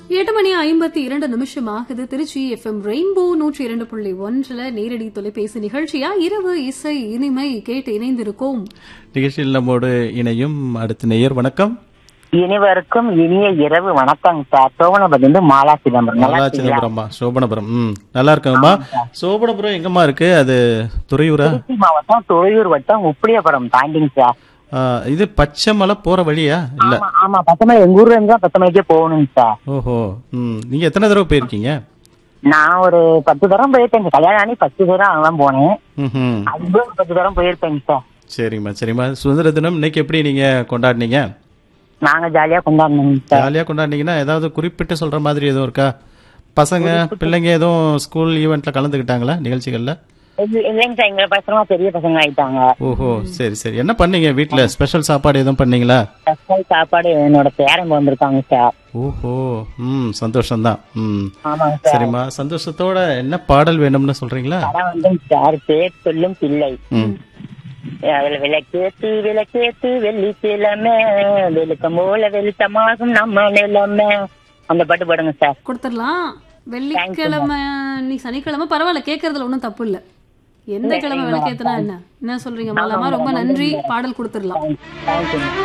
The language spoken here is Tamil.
எட்டு மணி ஐம்பத்தி இரண்டு நிமிஷம் ஆகுது திருச்சி எஃப்எம் ரெயின்போ நூற்றி இரண்டு புள்ளி ஒன்றுல நேரடி தொலைபேசி நிகழ்ச்சியா இரவு இசை இனிமை கேட்டு இணைந்திருக்கோம் நிகழ்ச்சியில் நம்மோடு இணையும் அடுத்த நேயர் வணக்கம் இனிவருக்கும் இனிய இரவு வணக்கம் சார் சோமனபதி வந்து மாலா சிதம்பரம் நல்லா நல்லா இருக்கீங்களா? சிதம்பரம்மா சோபனபுரம் ம் நல்லா இருக்கங்கம்மா சோபனபுரம் எங்கம்மா இருக்கு அது துறையூரா திருச்சி மாவட்டம் துறையூர் வட்டம் உப்பிலியபுரம் தாண்டிங்க சார் ஆ, இது பச்சை மலை போற வழியா இல்ல ஆமா ஆமா பத்தமலை எங்க ஊர்ல இருந்து தான் பத்தமலைக்கே போகணுங்க சார் ஓஹோ ம் நீங்க எத்தனை தடவை போயிருக்கீங்க நான் ஒரு பத்து தரம் போயிருக்கேங்க கல்யாணம் ஆனி பத்து தரம் அங்கதான் போனேன் ம் அதுக்கு ஒரு பத்து தரம் போயிருப்பேங்க சார் சரிம்மா சரிம்மா சுதந்திர தினம் இன்னைக்கு எப்படி நீங்க கொண்டாடினீங்க நாங்க ஜாலியா கொண்டாடணுங்க சார் ஜாலியா கொண்டாடினீங்கன்னா ஏதாவது குறிப்பிட்டு சொல்ற மாதிரி எதுவும் இருக்கா பசங்க பிள்ளைங்க எதுவும் ஸ்கூல் ஈவெண்ட்ல கலந்துக்கிட்டாங்களா நிகழ்ச்சிகள்ல இல்ல- இல்லைங்க சார் எங்க பசங்க பெரிய பசங்க ஆயிட்டாங்க ஓஹோ சரி சரி என்ன பண்ணீங்க வீட்ல ஸ்பெஷல் சாப்பாடு எதுவும் பண்ணீங்களா ஸ்பெஷல் சாப்பாடு என்னோட பேரன் வந்திருக்காங்க சார் ஓஹோ ம் சந்தோஷம்தான் ம் ஆமாங்க சார் சரிம்மா சந்தோஷத்தோட என்ன பாடல் வேணும்னு சொல்றீங்களா படம் வந்து சார் பேர் சொல்லும் பிள்ளை ம் அதுல விளக்கேத்து விளக்கேத்து வெள்ளிக்கிழமை வெளுக்கம் போல வெளிச்சமாகும் நம்ம நிலைமை அந்த பாட்டு பாடுங்க சார் கொடுத்துடலாம் வெள்ளிக்கிழமை நீ சனிக்கிழமை பரவாயில்ல கேட்கறதுல ஒன்றும் தப்பு இல்ல எந்த கிழமை விளக்கேத்துனா என்ன என்ன சொல்றீங்க மாலாமா ரொம்ப நன்றி பாடல் கொடுத்துடலாம் தேங்க்யூ